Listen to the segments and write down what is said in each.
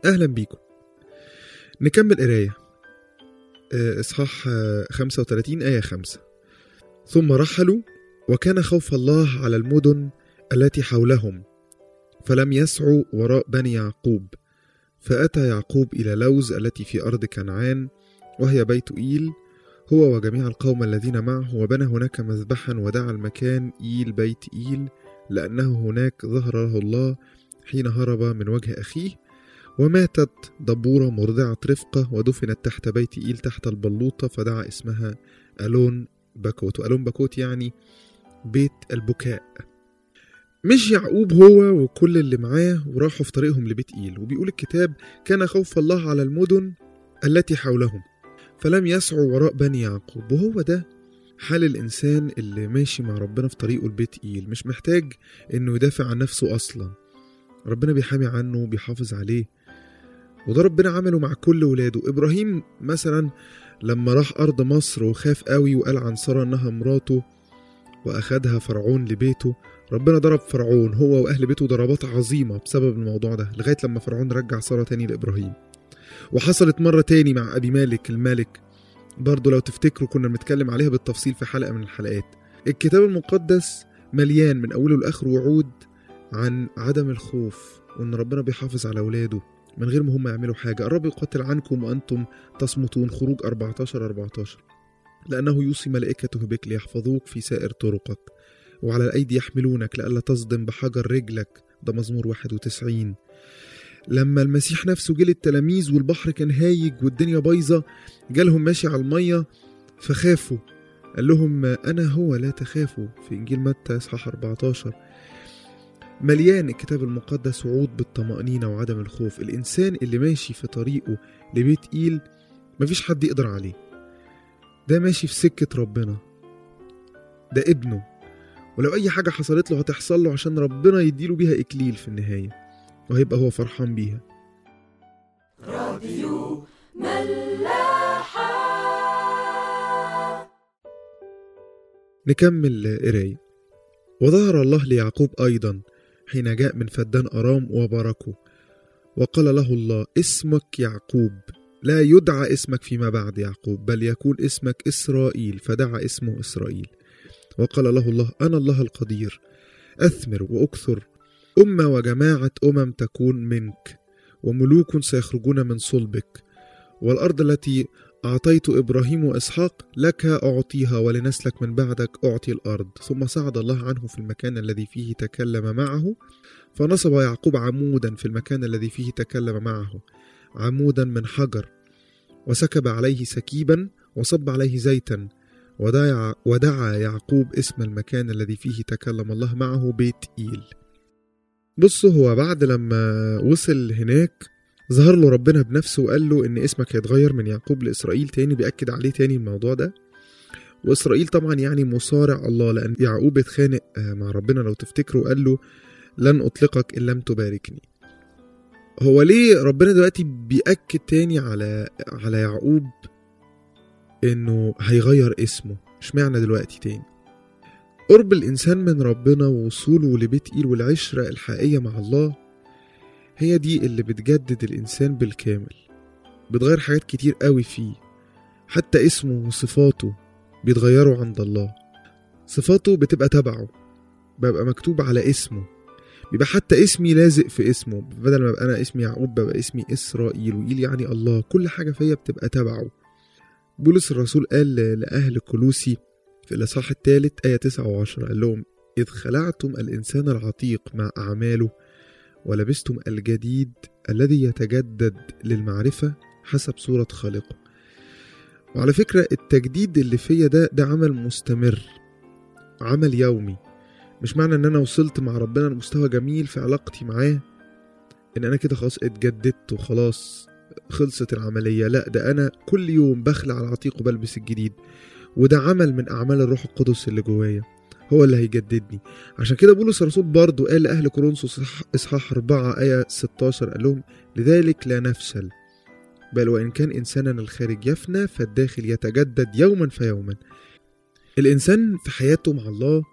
أهلا بيكم نكمل قراية آه، إصحاح آه، 35 آية 5 ثم رحلوا وكان خوف الله على المدن التي حولهم فلم يسعوا وراء بني يعقوب فأتى يعقوب إلى لوز التي في أرض كنعان وهي بيت إيل هو وجميع القوم الذين معه وبنى هناك مذبحا ودعا المكان إيل بيت إيل لأنه هناك ظهر له الله حين هرب من وجه أخيه وماتت دبورة مرضعة رفقة ودفنت تحت بيت إيل تحت البلوطة فدعا اسمها ألون باكوت وألون باكوت يعني بيت البكاء مش يعقوب هو وكل اللي معاه وراحوا في طريقهم لبيت إيل وبيقول الكتاب كان خوف الله على المدن التي حولهم فلم يسعوا وراء بني يعقوب وهو ده حال الإنسان اللي ماشي مع ربنا في طريقه لبيت إيل مش محتاج إنه يدافع عن نفسه أصلا ربنا بيحامي عنه وبيحافظ عليه وده ربنا عمله مع كل ولاده إبراهيم مثلا لما راح أرض مصر وخاف قوي وقال عن سارة إنها مراته وأخدها فرعون لبيته ربنا ضرب فرعون هو وأهل بيته ضربات عظيمة بسبب الموضوع ده لغاية لما فرعون رجع سارة تاني لإبراهيم وحصلت مرة تاني مع أبي مالك الملك برضه لو تفتكروا كنا بنتكلم عليها بالتفصيل في حلقة من الحلقات الكتاب المقدس مليان من أوله لآخره وعود عن عدم الخوف وإن ربنا بيحافظ على أولاده من غير ما هم يعملوا حاجة الرب يقاتل عنكم وأنتم تصمتون خروج 14 14 لأنه يوصي ملائكته بك ليحفظوك في سائر طرقك وعلى الأيدي يحملونك لئلا تصدم بحجر رجلك ده مزمور 91 لما المسيح نفسه جه للتلاميذ والبحر كان هايج والدنيا بايظة جالهم ماشي على المية فخافوا قال لهم أنا هو لا تخافوا في إنجيل متى إصحاح 14 مليان الكتاب المقدس وعود بالطمأنينة وعدم الخوف الإنسان اللي ماشي في طريقه لبيت إيل مفيش حد يقدر عليه ده ماشي في سكة ربنا ده ابنه ولو أي حاجة حصلت له هتحصل له عشان ربنا يديله بيها إكليل في النهاية وهيبقى هو فرحان بيها راديو ملاحة نكمل قراية وظهر الله ليعقوب أيضا حين جاء من فدان أرام وباركه وقال له الله اسمك يعقوب لا يدعى اسمك فيما بعد يعقوب بل يكون اسمك إسرائيل فدعا اسمه إسرائيل وقال له الله أنا الله القدير أثمر وأكثر أمة وجماعة أمم تكون منك وملوك سيخرجون من صلبك والأرض التي أعطيت إبراهيم وإسحاق لك أعطيها ولنسلك من بعدك أعطي الأرض ثم صعد الله عنه في المكان الذي فيه تكلم معه فنصب يعقوب عمودا في المكان الذي فيه تكلم معه عمودا من حجر وسكب عليه سكيبا وصب عليه زيتا ودعا, ودعا يعقوب اسم المكان الذي فيه تكلم الله معه بيت إيل بص هو بعد لما وصل هناك ظهر له ربنا بنفسه وقال له ان اسمك هيتغير من يعقوب لاسرائيل تاني بيأكد عليه تاني الموضوع ده واسرائيل طبعا يعني مصارع الله لان يعقوب اتخانق آه، مع ربنا لو تفتكروا قال له لن اطلقك ان لم تباركني هو ليه ربنا دلوقتي بيأكد تاني على على يعقوب انه هيغير اسمه اشمعنى دلوقتي تاني قرب الانسان من ربنا ووصوله لبيت ايل والعشره الحقيقيه مع الله هي دي اللي بتجدد الإنسان بالكامل بتغير حاجات كتير قوي فيه حتى اسمه وصفاته بيتغيروا عند الله صفاته بتبقى تبعه ببقى مكتوب على اسمه بيبقى حتى اسمي لازق في اسمه بدل ما ابقى انا اسمي يعقوب ببقى اسمي اسرائيل وإيل يعني الله كل حاجه فيا بتبقى تبعه بولس الرسول قال لاهل كلوسي في الاصحاح الثالث ايه 9 و10 قال لهم اذ خلعتم الانسان العتيق مع اعماله ولبستم الجديد الذي يتجدد للمعرفة حسب صورة خالقه وعلى فكرة التجديد اللي فيا ده ده عمل مستمر عمل يومي مش معنى ان انا وصلت مع ربنا لمستوى جميل في علاقتي معاه ان انا كده خلاص اتجددت وخلاص خلصت العملية لا ده انا كل يوم بخلع العتيق وبلبس الجديد وده عمل من اعمال الروح القدس اللي جوايا هو اللي هيجددني عشان كده بولس الرسول برضه قال لأهل كورنثوس إصحاح- إصحاح 4 آية 16 قال لهم لذلك لا نفشل بل وإن كان إنساننا الخارج يفنى فالداخل يتجدد يوما فيوما الإنسان في حياته مع الله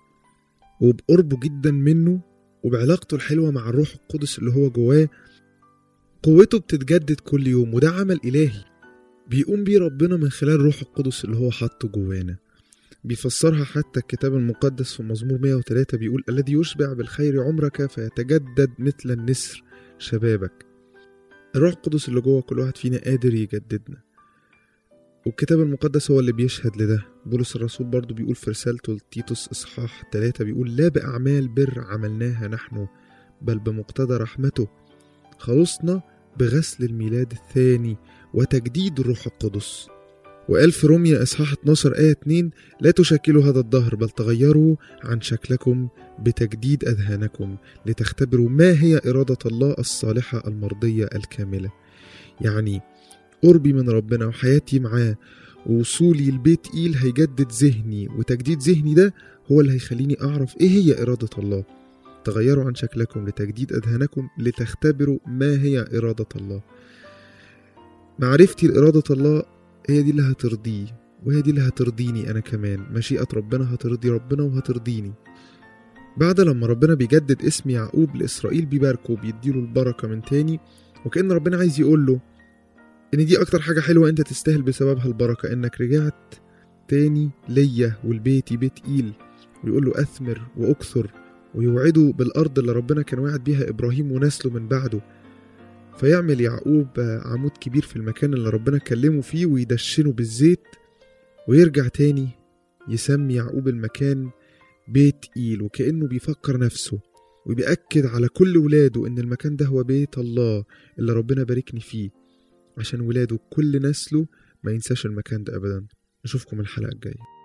وبقربه جدا منه وبعلاقته الحلوة مع الروح القدس اللي هو جواه قوته بتتجدد كل يوم وده عمل إلهي بيقوم بيه ربنا من خلال روح القدس اللي هو حاطه جوانا بيفسرها حتى الكتاب المقدس في مزمور 103 بيقول الذي يشبع بالخير عمرك فيتجدد مثل النسر شبابك الروح القدس اللي جوه كل واحد فينا قادر يجددنا والكتاب المقدس هو اللي بيشهد لده بولس الرسول برضو بيقول في رسالته لتيتوس إصحاح 3 بيقول لا بأعمال بر عملناها نحن بل بمقتضى رحمته خلصنا بغسل الميلاد الثاني وتجديد الروح القدس وقال في روميا إصحاح 12 آية 2 لا تشكلوا هذا الدهر بل تغيروا عن شكلكم بتجديد أذهانكم لتختبروا ما هي إرادة الله الصالحة المرضية الكاملة يعني قربي من ربنا وحياتي معاه ووصولي لبيت إيل هيجدد ذهني وتجديد ذهني ده هو اللي هيخليني أعرف إيه هي إرادة الله تغيروا عن شكلكم لتجديد أذهانكم لتختبروا ما هي إرادة الله معرفتي لإرادة الله هي دي اللي هترضيه وهي دي اللي هترضيني أنا كمان مشيئة ربنا هترضي ربنا وهترضيني بعد لما ربنا بيجدد اسم يعقوب لإسرائيل بيباركه وبيديله البركة من تاني وكأن ربنا عايز يقول له إن دي أكتر حاجة حلوة أنت تستاهل بسببها البركة إنك رجعت تاني ليا ولبيتي بيت إيل ويقول له أثمر وأكثر ويوعده بالأرض اللي ربنا كان وعد بيها إبراهيم ونسله من بعده فيعمل يعقوب عمود كبير في المكان اللي ربنا كلمه فيه ويدشنه بالزيت ويرجع تاني يسمي يعقوب المكان بيت إيل وكأنه بيفكر نفسه وبيأكد على كل ولاده إن المكان ده هو بيت الله اللي ربنا باركني فيه عشان ولاده كل نسله ما ينساش المكان ده أبدا نشوفكم الحلقة الجاية